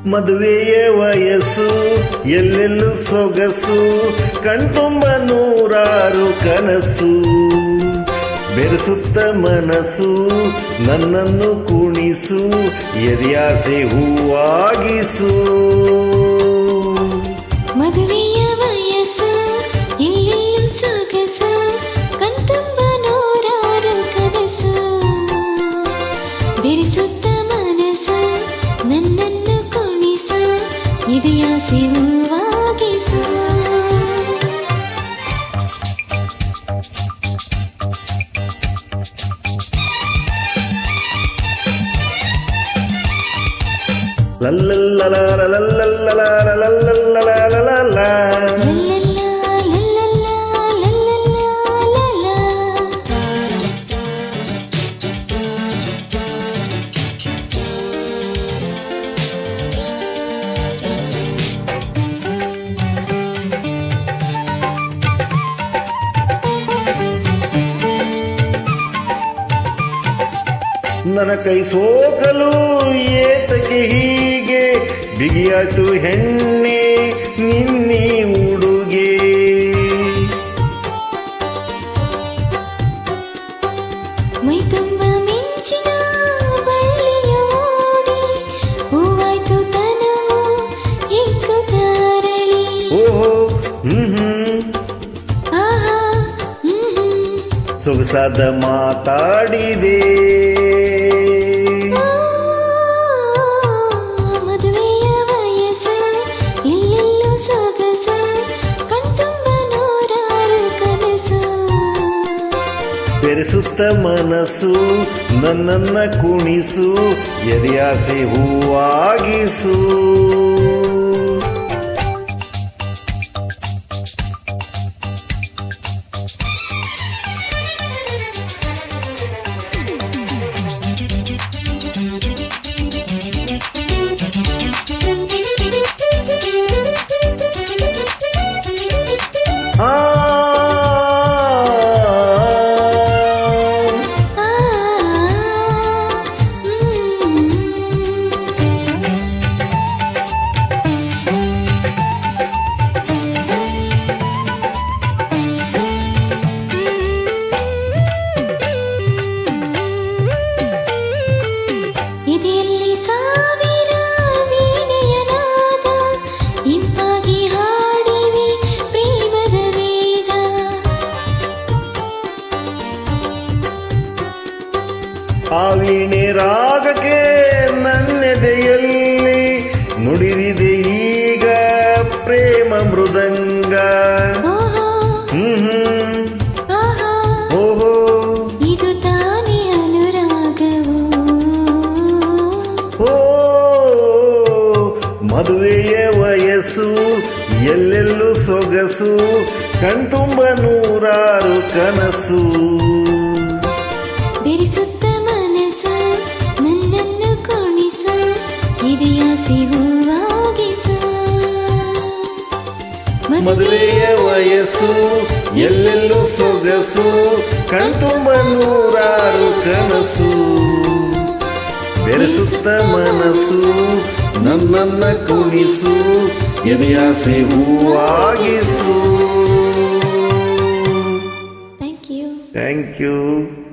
ಮದುವೆಯ ವಯಸ್ಸು ಎಲ್ಲೆಲ್ಲೂ ಸೊಗಸು ಕಣ್ತುಂಬ ನೂರಾರು ಕನಸು ಬೆರೆಸುತ್ತ ಮನಸ್ಸು ನನ್ನನ್ನು ಕುಣಿಸು ಎದೆಯಾಸೆ ಹೂವಾಗಿಸು ಮದುವೆಯ ವಯಸ್ಸು ಎಲ್ಲೆಲ್ಲೂ ಸೊಗಸು ಕಣ್ತುಂಬ ನೂರಾರು ಕನಸು ಬೆರೆಸುತ್ತ ಮನಸ್ಸು ನನ್ನನ್ನು ಕುಣಿಸು ಇದೆಯಾಸೆ ಹೂವಾಗಿಸು ಲಲ್ಲಲ್ಲಲಾರಲಲ್ಲಲ್ಲಲಾರಲಲ್ಲಲಾರಲಲ್ಲ. ಲಲ್ಲಲ್ಲಾ, ಲಲ್ಲಲ್ಲಾ, ಲಲ್ಲಲ್ಲಾ, ಲಲ್ಲಾ. ನನ್ನ ಕೈ ಸೋಕಲು ಏತಕ್ಕೆ ಹೀಗೆ ಬಿಗಿಯಾಯ್ತು ಹೆಣ್ಣೆ ನಿನ್ನಿ ಉಡುಗೆ ಮೈ ತುಂಬ ಮಿಂಚಿನ ಬಳ್ಳಿಯ ಓಡಿ ಹೂವಾಯ್ತು ತನವು ಹಿಕ್ಕು ತಾರಳಿ ಓಹೋ ಹ್ಮ್ ಹ್ಮ್ ಆಹಾ ಹ್ಮ್ ಹ್ಮ್. ಸೊಗಸಾದ ಮಾತಾಡಿದೆ ಆ, ಮದುವೆಯ ವಯಸ್ಸು ಎಲ್ಲೆಲ್ಲೂ ಸೊಗಸು ಕಣ್ತುಂಬ ನೂರಾರು ಕನಸು ಬೆರೆಸುತ್ತ ಮನಸ್ಸು ನನ್ನನ್ನ ಕುಣಿಸು ಎದೆಯಾಸೆ ಹೂವಾಗಿಸು ಆ ಆ, ಹ್ಮ್. ಇದೆಯಲ್ಲಿ ಸಾವಿರ ವೀಣೆಯ ನಾದ ಇಂಪಾಗಿ ಹಾಡಿವೆ ಪ್ರೇಮದ ವೇದ ಆ ವೀಣೆ ರಾಗಕ್ಕೆ ನನ್ನೆದೆಯಲ್ಲಿ ನುಡಿದಿದೆ ಈಗ ಪ್ರೇಮ ಮೃದಂಗ ಓಹೋ ಹ್ಮ್ ಹ್ಮ್ ಆಹಾ ಓಹೋ ಇದು ತಾನೇ ಅನುರಾಗವು ಓ ಮದುವೆಯ ವಯಸ್ಸು ಎಲ್ಲೆಲ್ಲೂ ಸೊಗಸು ಕಣ್ತುಂಬ ನೂರಾರು ಕನಸು ಬೆರೆಸುತ್ತ ಮನಸ್ಸು ನನ್ನನ್ನು ಕುಣಿಸು ಇದೆಯ ಸಿಗುವಾಗಿಸು ಮದುವೆಯ ವಯಸ್ಸು ಎಲ್ಲೆಲ್ಲೂ ಸೊಗಸು ಕಣ್ತುಂಬ ನೂರಾರು ಕನಸು ಬೆರೆಸುತ್ತ ಮನಸ್ಸು ನನ್ನನ್ನ ಕುಣಿಸು ಎದೆಯಾಸೆ ಹೂವಾಗಿಸು ಥ್ಯಾಂಕ್ ಯು ಥ್ಯಾಂಕ್ ಯು